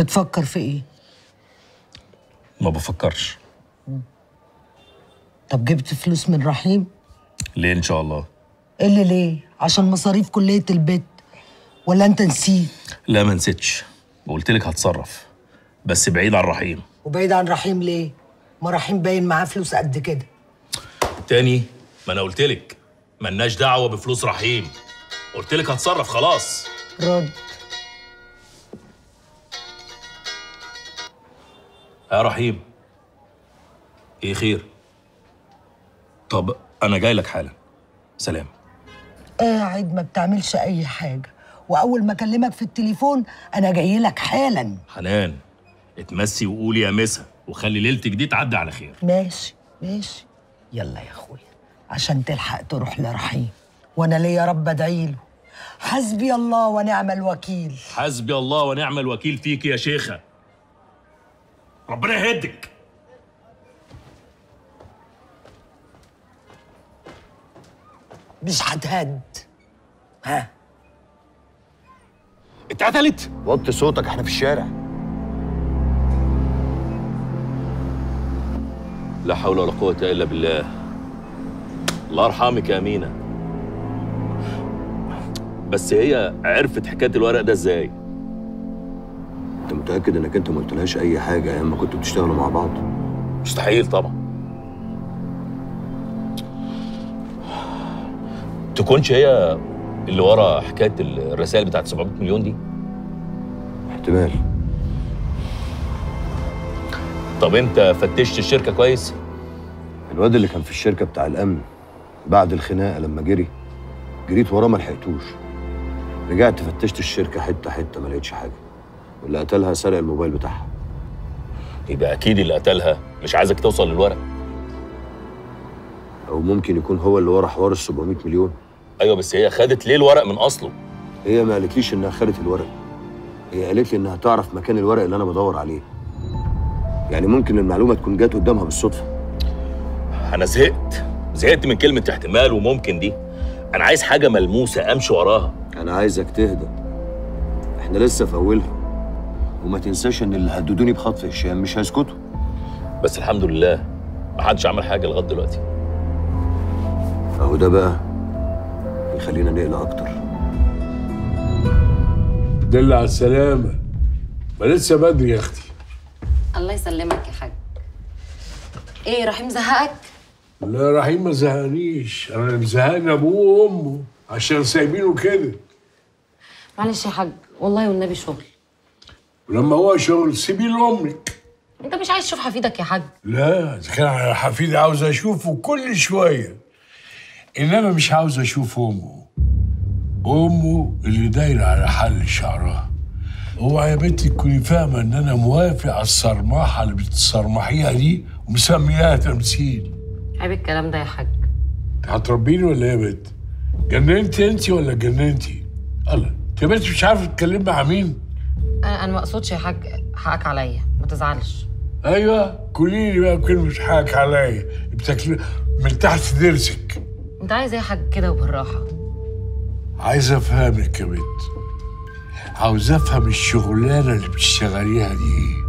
بتفكر في ايه ما بفكرش طب جبت فلوس من رحيم ليه ان شاء الله ايه اللي ليه عشان مصاريف كليه البيت ولا انت نسيت لا ما نسيتش وقلت لك هتصرف بس بعيد عن رحيم وبعيد عن رحيم ليه ما رحيم باين معاه فلوس قد كده تاني ما انا قلت لك ملناش دعوه بفلوس رحيم قلت لك هتصرف خلاص رد يا رحيم ايه خير طب انا جاي لك حالا سلام قاعد ما بتعملش اي حاجه واول ما اكلمك في التليفون انا جاي لك حالا حنان اتمسي وقولي يا مسا وخلي ليلتك دي تعدي على خير ماشي ماشي يلا يا اخويا عشان تلحق تروح لرحيم وانا ليا يا رب ادعي له حسبي الله ونعم الوكيل حسبي الله ونعم الوكيل فيك يا شيخه ربنا يهدك مش هتهد ها اتقتلت وطي صوتك احنا في الشارع لا حول ولا قوة إلا بالله الله يرحمك يا أمينة بس هي عرفت حكاية الورق ده إزاي؟ انت متاكد انك انت ما قلتلهاش اي حاجه ايام ما كنتوا بتشتغلوا مع بعض مستحيل طبعا تكونش هي اللي ورا حكاية الرسائل بتاعت 700 مليون دي؟ احتمال طب أنت فتشت الشركة كويس؟ الواد اللي كان في الشركه بتاع الامن بعد الخناقه لما جري جريت وراه ما لحقتوش رجعت فتشت الشركه حته حته ما لقيتش حاجه واللي قتلها سرق الموبايل بتاعها يبقى أكيد اللي قتلها مش عايزك توصل للورق او ممكن يكون هو اللي ورا حوار ال 700 مليون أيوه بس هي خدت ليه الورق من أصله؟ هي ما قالتليش انها خدت الورق هي قالت لي انها تعرف مكان الورق اللي انا بدور عليه يعني ممكن المعلومه تكون جت قدامها بالصدفه أنا زهقت زهقت من كلمة احتمال وممكن دي أنا عايز حاجة ملموسة أمشي وراها انا عايزك تهدى احنا لسه في اولها وما تنساش ان اللي هددوني بخطف هشام مش هيسكتوا بس الحمد لله محدش عمل حاجة لغاية دلوقتي اهو ده بقى يخلينا نقلق اكتر دل على السلامة ما لسه بدري يا اختي الله يسلمك يا حاج ايه رحيم زهقك لا رحيم ما زهقنيش انا اللي مزهقني ابوه وامه عشان سايبينه كده معلش يا حاج والله والنبي شغل ولما هو شغل سيبيه لامك انت مش عايز تشوف حفيدك يا حاج لا اذا كان على حفيدي عاوز اشوفه كل شويه انما مش عاوز اشوف امه امه اللي دايره على حل شعرها اوعى يا بنتي تكوني فاهمه ان انا موافق على الصرماحه اللي بتصرمحيها دي ومسمياها تمثيل عيب الكلام ده يا حاج هتربيني ولا ايه يا بنت؟ جننتي انت ولا جننتي؟ الله انت يا بنت مش عارفه تتكلمي مع مين؟ انا انا ما اقصدش يا حاج حقك عليا ما تزعلش ايوه قولي لي بقى كلمه مش حقك عليا بتاكل من تحت ضرسك انت عايز ايه يا حاج كده وبالراحه عايز افهمك يا بنت عاوز افهم الشغلانه اللي بتشتغليها دي ايه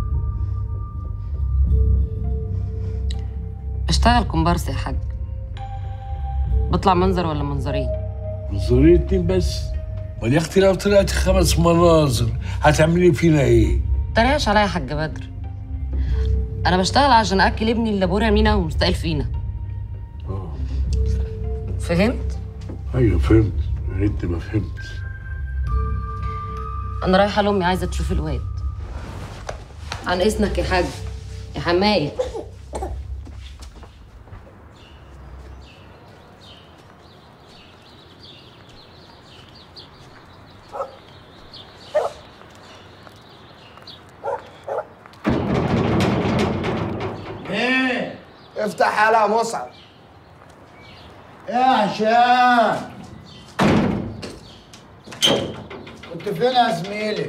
اشتغل كومبارس يا حاج بطلع منظر ولا منظرين منظورين اتنين بس امال يا اختي لو طلعت خمس مناظر هتعملي فينا ايه؟ تريقش عليا يا حاج بدر انا بشتغل عشان اكل ابني اللي ابويا مينا ومستقل فينا فهمت ايوه فهمت يا ريت ما فهمت انا رايحه لامي عايزه تشوف الواد عن اذنك يا حاج يا حمايه ايه افتح يلا يا مصعب يا هشام كنت فين يا زميلي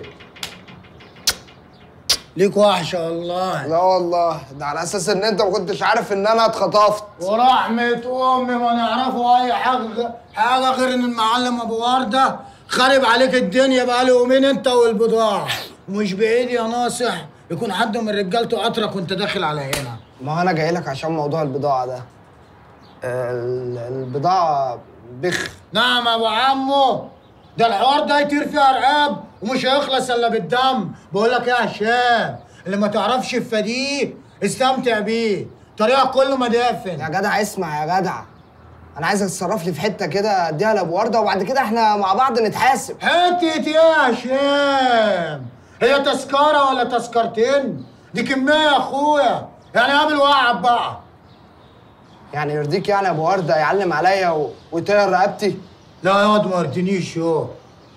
ليك وحشه والله لا والله ده على اساس ان انت ما كنتش عارف ان انا اتخطفت ورحمة أمي ما نعرفوا أي حاجة حاجة غير إن المعلم أبو وردة خارب عليك الدنيا بقاله يومين أنت والبضاعة ومش بعيد يا ناصح يكون حد من رجالته قطرك وانت داخل على هنا ما هو انا جاي لك عشان موضوع البضاعه ده ال- البضاعه بخ نعم يا ابو عمو ده الحوار ده يطير فيه ارقاب ومش هيخلص الا بالدم بقول لك ايه يا هشام اللي ما تعرفش الفديه استمتع بيه طريقك كله مدافن يا جدع اسمع يا جدع انا عايزك تتصرف لي في حته كده اديها لابو ورده وبعد كده احنا مع بعض نتحاسب حتة ايه يا هشام هي تذكرة ولا تذكرتين دي كمية يا اخويا يعني قابل وقعب بقى يعني يرضيك يعني ابو ورده يعلم عليا و... ويطير رقبتي لا ياض ما يرضينيش يو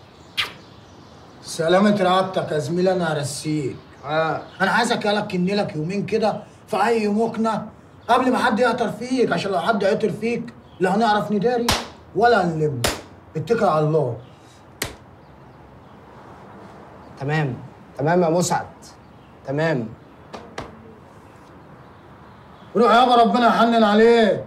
سلامة رقبتك يا زميلي انا هرسيك آه. انا عايزك يالك لك يومين كده في اي مكنه قبل ما حد يعطر فيك عشان لو حد عطر فيك لا هنعرف نداري ولا هنلم اتكل على الله تمام تمام يا مسعد تمام روح يابا ربنا يحنن عليك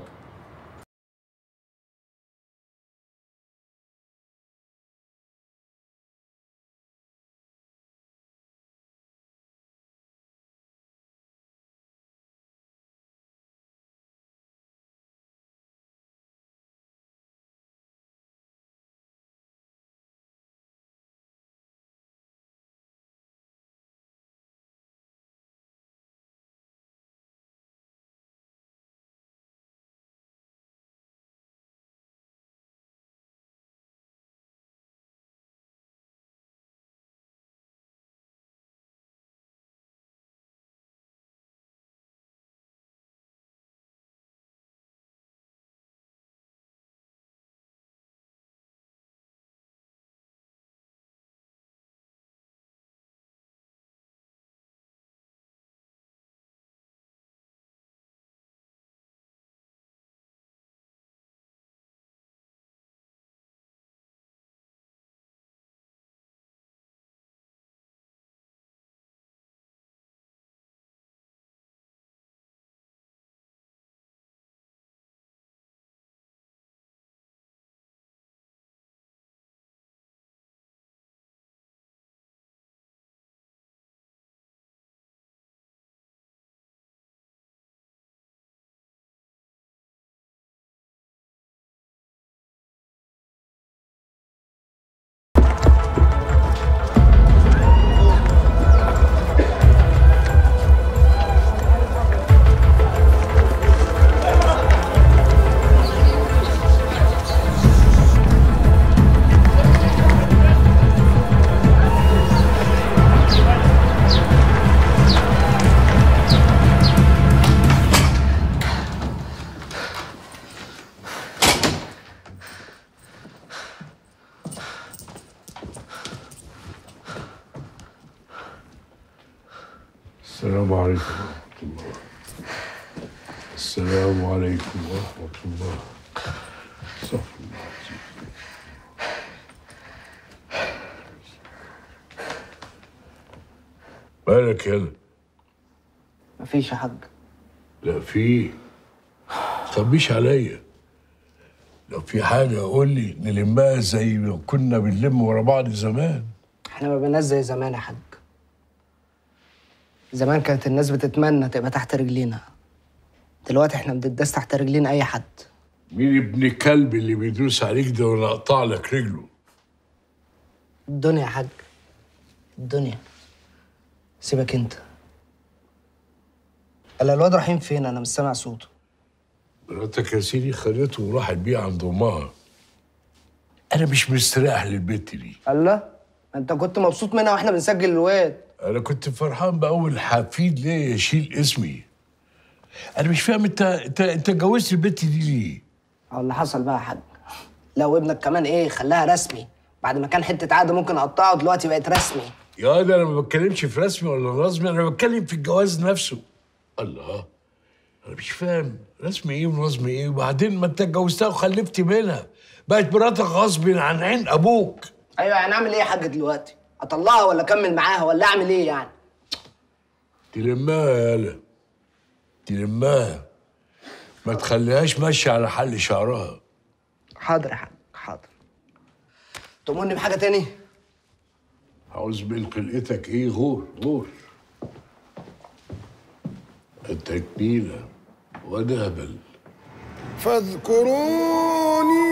السلام عليكم ورحمة الله السلام عليكم ورحمة الله استغفر الله العظيم. مالك يلا مفيش يا حاج لا في تخبيش عليا لو في حاجة قول لي نلمها زي ما كنا بنلم ورا بعض زمان احنا ما بقيناش زي زمان يا حاج زمان كانت الناس بتتمنى تبقى تحت رجلينا دلوقتي احنا بنداس تحت رجلين اي حد مين ابن كلب اللي بيدوس عليك ده وانا اقطع لك رجله الدنيا يا حاج الدنيا سيبك انت الا الواد رحيم فين انا مش سامع صوته مراتك يا سيدي خدته وراحت بيه عند امها انا مش مستريح للبت دي الله ما انت كنت مبسوط منها واحنا بنسجل الواد انا كنت فرحان باول حفيد ليه يشيل اسمي انا مش فاهم انت انت انت اتجوزت البت دي ليه اهو اللي حصل بقى يا حاج لو ابنك كمان ايه خلاها رسمي بعد ما كان حته عقد ممكن اقطعه دلوقتي بقت رسمي يا ده انا ما بتكلمش في رسمي ولا رسمي انا بتكلم في الجواز نفسه الله انا مش فاهم رسمي ايه ونظمي ايه وبعدين ما انت اتجوزتها وخلفت منها بقت مراتك غصب عن عين ابوك ايوه يعني اعمل ايه يا حاج دلوقتي اطلقها ولا اكمل معاها ولا اعمل ايه يعني تلمها يا يالا تلمها ما تخليهاش ماشيه على حل شعرها حاضر يا حاج حاضر تؤمرني بحاجه تاني عاوز من قلقتك ايه غور غور انت كبيرة وانا هبل فاذكروني